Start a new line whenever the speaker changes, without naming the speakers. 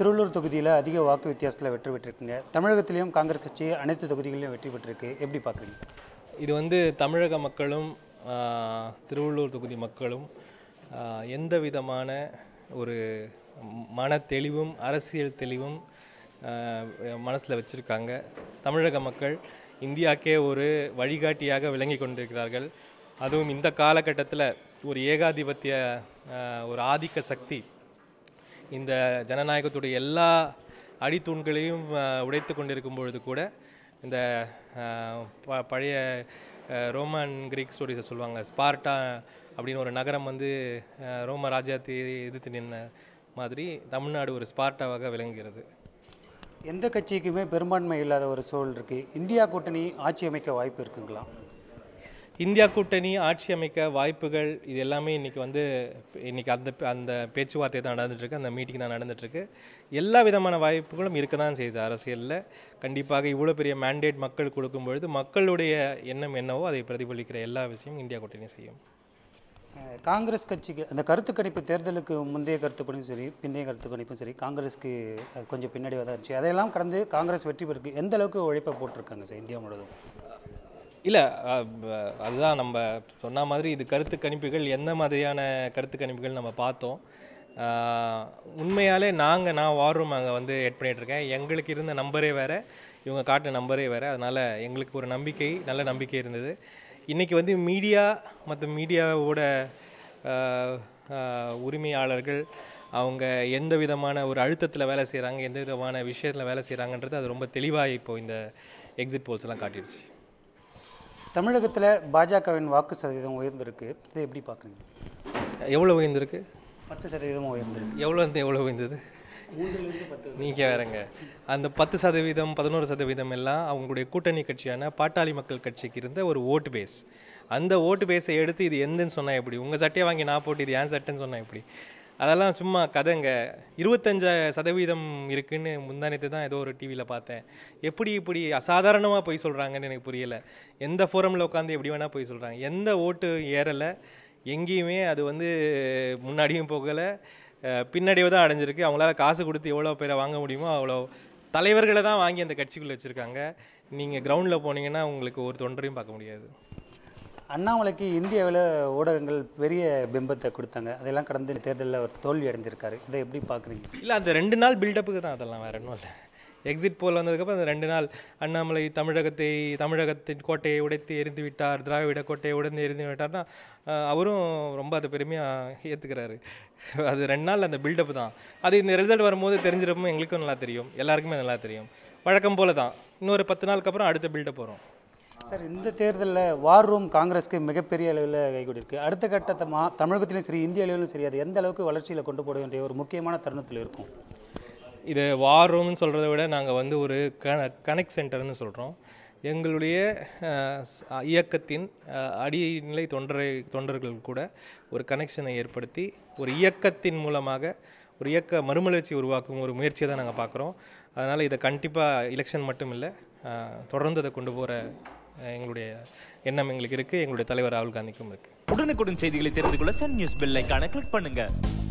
திருவள்ளூர் தொகுதியில் அதிக வாக்கு வித்தியாசத்தில் வெற்றி பெற்றிருக்குங்க தமிழகத்திலையும் காங்கிரஸ் கட்சி அனைத்து தொகுதிகளிலும் வெற்றி பெற்றிருக்கு எப்படி பார்க்குறீங்க
இது வந்து தமிழக மக்களும் ஆஹ், திருவள்ளூர் தொகுதி மக்களும் ஆஹ், எந்த விதமான ஒரு மன தெளிவும் அரசியல் தெளிவும் மனசில் வச்சுருக்காங்க தமிழக மக்கள் இந்தியாக்கே ஒரு வழிகாட்டியாக விளங்கி கொண்டிருக்கிறார்கள் அதுவும் இந்த காலகட்டத்தில் ஒரு ஏகாதிபத்திய ஆஹ், ஒரு ஆதிக்க சக்தி இந்த ஜனநாயகத்துடைய எல்லா அடித்தூண்களையும் அஹ், உடைத்து கொண்டிருக்கும் பொழுது கூட இந்த அஹ், ப- பழைய அஹ், ரோமன் கிரீக் ஸ்டோரிஸை சொல்லுவாங்க ஸ்பார்ட்டா அப்படின்னு ஒரு நகரம் வந்து அஹ், ரோம ராஜ்யத்தை எதிர்த்து நின்ன மாதிரி தமிழ்நாடு ஒரு ஸ்பார்ட்டாவாக விளங்குகிறது
எந்த கட்சிக்குமே பெரும்பான்மை இல்லாத ஒரு சூழல் இருக்குது இந்தியா கூட்டணி ஆட்சி அமைக்க வாய்ப்பு இருக்குங்களா
இந்தியா கூட்டணி ஆட்சி அமைக்க வாய்ப்புகள் இது எல்லாமே இன்னைக்கு வந்து இன்னைக்கு அந்த அந்த பேச்சுவார்த்தை தான் நடந்துட்டு இருக்கு அந்த மீட்டிங் தான் நடந்துட்டு இருக்கு எல்லா விதமான வாய்ப்புகளும் இருக்க தான் செய்யுது அரசியலில் கண்டிப்பாக இவ்வளோ பெரிய மேண்டேட் மக்கள் கொடுக்கும் பொழுது மக்களுடைய எண்ணம் என்னவோ அதை பிரதிபலிக்கிற எல்லா விஷயமும் இந்தியா கூட்டணி செய்யும்
அஹ், காங்கிரஸ் கட்சிக்கு அந்த கருத்து கணிப்பு தேர்தலுக்கு முந்தைய கருத்து கணிப்பும் சரி பிந்தைய கருத்து கணிப்பும் சரி காங்கிரஸ்க்கு அஹ், கொஞ்சம் பின்னாடியாக தான் இருந்துச்சு அதையெல்லாம் கடந்து காங்கிரஸ் வெற்றி பெருக்கு எந்த அளவுக்கு உழைப்பை போட்டிருக்காங்க சார் இந்தியா முழுவதும்
இல்லை அதுதான் நம்ம சொன்ன மாதிரி இது கருத்து கணிப்புகள் எந்த மாதிரியான கருத்து கணிப்புகள் நம்ம பார்த்தோம் அஹ், உண்மையாலே நாங்கள் நான் வார் ரூம் அங்கே வந்து எட் பண்ணிட்டு இருக்கேன் எங்களுக்கு இருந்த நம்பரே வேறு இவங்க காட்டின நம்பரே வேறு அதனால் எங்களுக்கு ஒரு நம்பிக்கை நல்ல நம்பிக்கை இருந்தது இன்றைக்கி வந்து மீடியா மற்ற மீடியாவோட அஹ், அஹ், உரிமையாளர்கள் அவங்க எந்த விதமான ஒரு அழுத்தத்தில் வேலை செய்கிறாங்க எந்த விதமான விஷயத்தில் வேலை செய்கிறாங்கன்றது அது ரொம்ப தெளிவாக இப்போ இந்த எக்ஸிட் போல்ஸ் எல்லாம் காட்டிடுச்சு
தமிழகத்தில் பாஜகவின் வாக்கு சதவீதம் உயர்ந்திருக்கு இதை எப்படி பார்க்குறீங்க
எவ்வளோ உயர்ந்திருக்கு
பத்து சதவீதம் உயர்ந்திருக்கு
எவ்வளோ இருந்து எவ்வளோ உயர்ந்தது நீங்கள் வேறங்க அந்த பத்து சதவீதம் பதினோரு சதவீதம் எல்லாம் அவங்களுடைய கூட்டணி கட்சியான பாட்டாளி மக்கள் கட்சிக்கு இருந்த ஒரு ஓட்டு பேஸ் அந்த ஓட்டு பேஸை எடுத்து இது எந்தன்னு சொன்னால் எப்படி உங்கள் சட்டையை வாங்கி நான் போட்டு இது ஏன் சட்டைன்னு சொன்னால் எப்படி அதெல்லாம் சும்மா கதைங்க இருபத்தஞ்சு சதவீதம் இருக்குன்னு முந்தானத்து தான் ஏதோ ஒரு டிவியில் பார்த்தேன் எப்படி இப்படி அசாதாரணமாக போய் சொல்கிறாங்கன்னு எனக்கு புரியலை எந்த ஃபோரமில் உட்காந்து எப்படி வேணால் போய் சொல்கிறாங்க எந்த ஓட்டு ஏறலை எங்கேயுமே அது வந்து முன்னாடியும் போகலை அஹ் பின்னடைவு தான் அடைஞ்சிருக்கு அவங்களால காசு கொடுத்து எவ்வளோ பேரை வாங்க முடியுமோ அவ்வளோ தலைவர்களை தான் வாங்கி அந்த கட்சிக்குள்ளே வச்சுருக்காங்க நீங்கள் கிரவுண்டில் போனீங்கன்னா உங்களுக்கு ஒரு தொண்டரையும் பார்க்க முடியாது
அண்ணாமலைக்கு இந்தியாவில் ஊடகங்கள் பெரிய பிம்பத்தை கொடுத்தாங்க அதெல்லாம் கடந்து தேர்தலில் அவர் தோல்வி அடைஞ்சிருக்காரு இதை எப்படி பார்க்குறீங்க
இல்லை அந்த ரெண்டு நாள் பில்டப்புக்கு தான் அதெல்லாம் வேற ஒன்றும் இல்லை எக்ஸிட் போல் வந்ததுக்கப்புறம் அந்த ரெண்டு நாள் அண்ணாமலை தமிழகத்தை தமிழகத்தின் கோட்டையை உடைத்து எரிந்து விட்டார் திராவிட கோட்டையை உடைந்து எரிந்து விட்டார்னா அஹ், அவரும் ரொம்ப அதை பெருமையாக ஏற்றுக்கிறாரு அது ரெண்டு நாள் அந்த பில்டப் தான் அது இந்த ரிசல்ட் வரும்போது தெரிஞ்சிருப்போம் எங்களுக்கும் நல்லா தெரியும் எல்லாருக்குமே நல்லா தெரியும் வழக்கம் போல தான் இன்னொரு பத்து நாளுக்கு அப்புறம் அடுத்த பில்டப் வரும்
சார் இந்த தேர்தலில் வார் ரூம் காங்கிரஸ்க்கு மிகப்பெரிய அளவில் கைகூடியிருக்கு அடுத்த கட்டத்தை மா தமிழகத்திலும் சரி இந்திய அளவிலும் சரி அது எந்த அளவுக்கு வளர்ச்சியில் கொண்டு போட வேண்டிய ஒரு முக்கியமான தருணத்தில் இருக்கும்
இது வார் ரூம்னு சொல்கிறத விட நாங்கள் வந்து ஒரு க கனெக்ட் சென்டர்னு சொல்கிறோம் எங்களுடைய அஹ், ஸ்- இயக்கத்தின் அஹ், அடிநிலை தொண்டரை தொண்டர்கள் கூட ஒரு கனெக்ஷனை ஏற்படுத்தி ஒரு இயக்கத்தின் மூலமாக ஒரு இயக்க மறுமலர்ச்சி உருவாக்கும் ஒரு முயற்சியை தான் நாங்கள் பார்க்குறோம் அதனால் இதை கண்டிப்பாக எலெக்ஷன் மட்டும் இல்லை அஹ், தொடர்ந்து அதை கொண்டு போகிற எங்களுடைய எண்ணம் எங்களுக்கு இருக்குது எங்களுடைய தலைவர் ராகுல் காந்திக்கும் இருக்குது
உடனுக்குடன் செய்திகளை தெரிந்து கொள்ள சன் நியூஸ் பெல் ஐகானை கிளிக் பண்ணுங்க